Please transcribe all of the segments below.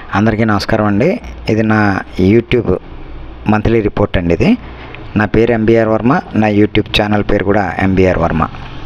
అందరికీ నమస్కారం అండి ఇది నా యూట్యూబ్ మంత్లీ రిపోర్ట్ అండి ఇది నా పేరు ఎంబీఆర్ వర్మ నా యూట్యూబ్ ఛానల్ పేరు కూడా ఎంబీఆర్ వర్మ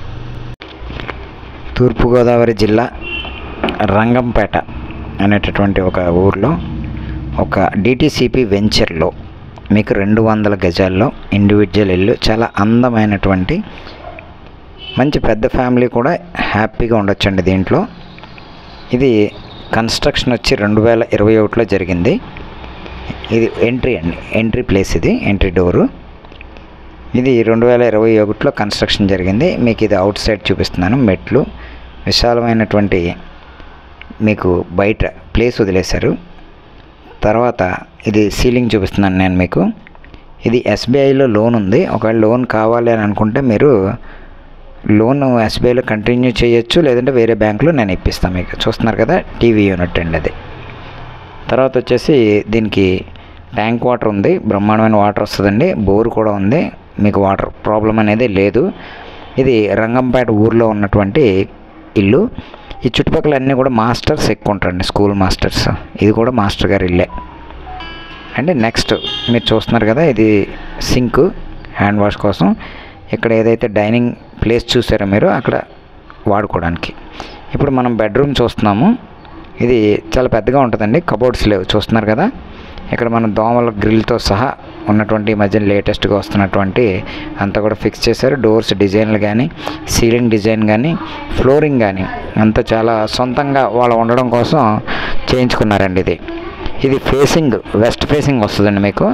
తూర్పుగోదావరి జిల్లా రంగంపేట అనేటటువంటి ఒక ఊర్లో ఒక డిటిసిపి వెంచర్లో మీకు రెండు వందల గజాల్లో ఇండివిజువల్ ఇల్లు చాలా అందమైనటువంటి మంచి పెద్ద ఫ్యామిలీ కూడా హ్యాపీగా ఉండొచ్చండి దీంట్లో ఇది కన్స్ట్రక్షన్ వచ్చి రెండు వేల ఇరవై ఒకటిలో జరిగింది ఇది ఎంట్రీ అండి ఎంట్రీ ప్లేస్ ఇది ఎంట్రీ డోరు ఇది రెండు వేల ఇరవై ఒకటిలో కన్స్ట్రక్షన్ జరిగింది మీకు ఇది అవుట్ సైడ్ చూపిస్తున్నాను మెట్లు విశాలమైనటువంటి మీకు బయట ప్లేస్ వదిలేశారు తర్వాత ఇది సీలింగ్ చూపిస్తున్నాను నేను మీకు ఇది ఎస్బీఐలో లోన్ ఉంది ఒకవేళ లోన్ కావాలి అని అనుకుంటే మీరు లోన్ ఎస్బీఐలో కంటిన్యూ చేయొచ్చు లేదంటే వేరే బ్యాంకులో నేను ఇప్పిస్తాను మీకు చూస్తున్నారు కదా టీవీ యూనిట్ అండి అది తర్వాత వచ్చేసి దీనికి ట్యాంక్ వాటర్ ఉంది బ్రహ్మాండమైన వాటర్ వస్తుందండి బోర్ కూడా ఉంది మీకు వాటర్ ప్రాబ్లం అనేది లేదు ఇది రంగంపేట ఊర్లో ఉన్నటువంటి ఇల్లు ఈ చుట్టుపక్కల అన్నీ కూడా మాస్టర్స్ ఎక్కువ ఉంటారండి స్కూల్ మాస్టర్స్ ఇది కూడా మాస్టర్ గారి ఇల్లే అంటే నెక్స్ట్ మీరు చూస్తున్నారు కదా ఇది సింక్ హ్యాండ్ వాష్ కోసం ఇక్కడ ఏదైతే డైనింగ్ ప్లేస్ చూసారో మీరు అక్కడ వాడుకోవడానికి ఇప్పుడు మనం బెడ్రూమ్ చూస్తున్నాము ఇది చాలా పెద్దగా ఉంటుందండి కబోర్డ్స్ లేవు చూస్తున్నారు కదా ఇక్కడ మన దోమల గ్రిల్తో సహా ఉన్నటువంటి ఈ మధ్య లేటెస్ట్గా వస్తున్నటువంటి అంతా కూడా ఫిక్స్ చేశారు డోర్స్ డిజైన్లు కానీ సీలింగ్ డిజైన్ కానీ ఫ్లోరింగ్ కానీ అంతా చాలా సొంతంగా వాళ్ళు ఉండడం కోసం చేయించుకున్నారండి ఇది ఇది ఫేసింగ్ వెస్ట్ ఫేసింగ్ వస్తుందండి మీకు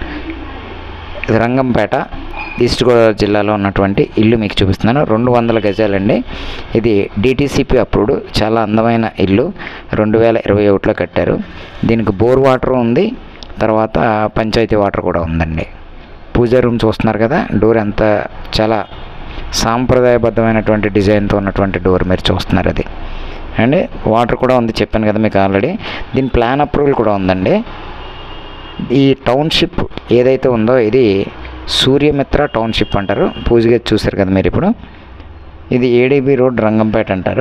ఇది రంగంపేట ఈస్ట్ గోదావరి జిల్లాలో ఉన్నటువంటి ఇల్లు మీకు చూపిస్తున్నాను రెండు వందల గజాలండి ఇది డిటీసీపీ అప్రూవ్డ్ చాలా అందమైన ఇల్లు రెండు వేల ఇరవై ఒకటిలో కట్టారు దీనికి బోర్ వాటర్ ఉంది తర్వాత పంచాయతీ వాటర్ కూడా ఉందండి పూజా రూమ్ చూస్తున్నారు కదా డోర్ ఎంత చాలా సాంప్రదాయబద్ధమైనటువంటి డిజైన్తో ఉన్నటువంటి డోర్ మీరు చూస్తున్నారు అది అండి వాటర్ కూడా ఉంది చెప్పాను కదా మీకు ఆల్రెడీ దీని ప్లాన్ అప్రూవల్ కూడా ఉందండి ఈ టౌన్షిప్ ఏదైతే ఉందో ఇది సూర్యమిత్ర టౌన్షిప్ అంటారు పూజగా చూశారు కదా మీరు ఇప్పుడు ఇది ఏడీబీ రోడ్ రంగంపేట అంటారు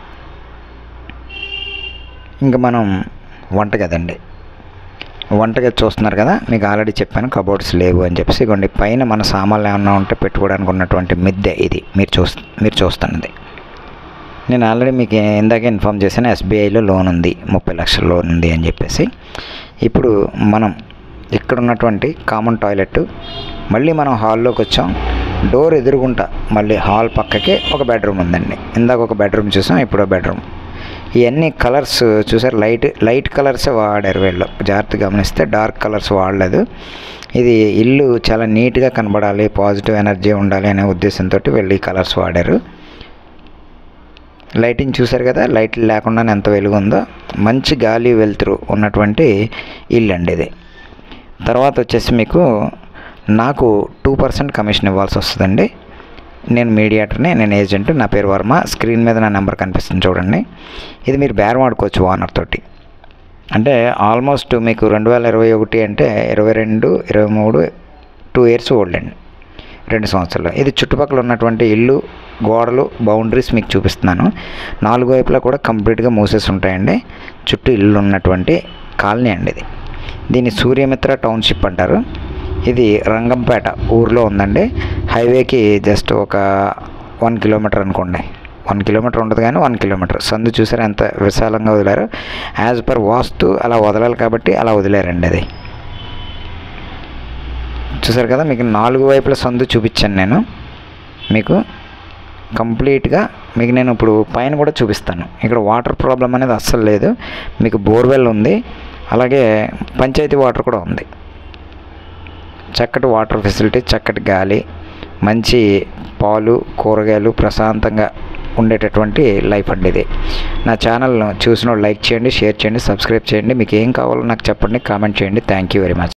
ఇంకా మనం వంటగది అండి వంటగది చూస్తున్నారు కదా మీకు ఆల్రెడీ చెప్పాను కబోర్డ్స్ లేవు అని చెప్పేసి ఇగోండి పైన మన సామాన్లు ఏమన్నా ఉంటే పెట్టుకోవడానికి ఉన్నటువంటి మిద్దె ఇది మీరు చూ మీరు చూస్తున్నది నేను ఆల్రెడీ మీకు ఇందాక ఇన్ఫామ్ చేశాను ఎస్బీఐలో లోన్ ఉంది ముప్పై లక్షల లోన్ ఉంది అని చెప్పేసి ఇప్పుడు మనం ఇక్కడ ఉన్నటువంటి కామన్ టాయిలెట్ మళ్ళీ మనం హాల్లోకి వచ్చాం డోర్ ఎదురుగుంటా మళ్ళీ హాల్ పక్కకే ఒక బెడ్రూమ్ ఉందండి ఇందాక ఒక బెడ్రూమ్ చూసాం ఇప్పుడు బెడ్రూమ్ ఇవన్నీ కలర్స్ చూసారు లైట్ లైట్ కలర్సే వాడారు వీళ్ళు జాగ్రత్త గమనిస్తే డార్క్ కలర్స్ వాడలేదు ఇది ఇల్లు చాలా నీట్గా కనబడాలి పాజిటివ్ ఎనర్జీ ఉండాలి అనే ఉద్దేశంతో వీళ్ళు ఈ కలర్స్ వాడారు లైటింగ్ చూసారు కదా లైట్ లేకుండానే ఎంత వెలుగు ఉందో మంచి గాలి వెలుతురు ఉన్నటువంటి ఇల్లు అండి ఇది తర్వాత వచ్చేసి మీకు నాకు టూ పర్సెంట్ కమిషన్ ఇవ్వాల్సి వస్తుందండి నేను మీడియాటర్ని నేను ఏజెంట్ నా పేరు వర్మ స్క్రీన్ మీద నా నెంబర్ కనిపిస్తుంది చూడండి ఇది మీరు బేరం ఆడుకోవచ్చు ఓనర్ తోటి అంటే ఆల్మోస్ట్ మీకు రెండు వేల ఇరవై ఒకటి అంటే ఇరవై రెండు ఇరవై మూడు టూ ఇయర్స్ ఓల్డ్ అండి రెండు సంవత్సరాలు ఇది చుట్టుపక్కల ఉన్నటువంటి ఇల్లు గోడలు బౌండరీస్ మీకు చూపిస్తున్నాను నాలుగు వైపులా కూడా కంప్లీట్గా మూసేసి ఉంటాయండి చుట్టూ ఇల్లు ఉన్నటువంటి కాలనీ అండి ఇది దీన్ని సూర్యమిత్ర టౌన్షిప్ అంటారు ఇది రంగంపేట ఊర్లో ఉందండి హైవేకి జస్ట్ ఒక వన్ కిలోమీటర్ అనుకోండి వన్ కిలోమీటర్ ఉండదు కానీ వన్ కిలోమీటర్ సందు చూసారు ఎంత విశాలంగా వదిలారు యాజ్ పర్ వాస్తు అలా వదలాలి కాబట్టి అలా వదిలేరండి అది చూసారు కదా మీకు నాలుగు వైపుల సందు చూపించాను నేను మీకు కంప్లీట్గా మీకు నేను ఇప్పుడు పైన కూడా చూపిస్తాను ఇక్కడ వాటర్ ప్రాబ్లం అనేది అస్సలు లేదు మీకు బోర్వెల్ ఉంది అలాగే పంచాయతీ వాటర్ కూడా ఉంది చక్కటి వాటర్ ఫెసిలిటీ చక్కటి గాలి మంచి పాలు కూరగాయలు ప్రశాంతంగా ఉండేటటువంటి లైఫ్ అండి ఇది నా ఛానల్ను చూసిన లైక్ చేయండి షేర్ చేయండి సబ్స్క్రైబ్ చేయండి మీకు ఏం కావాలో నాకు చెప్పండి కామెంట్ చేయండి థ్యాంక్ యూ వెరీ మచ్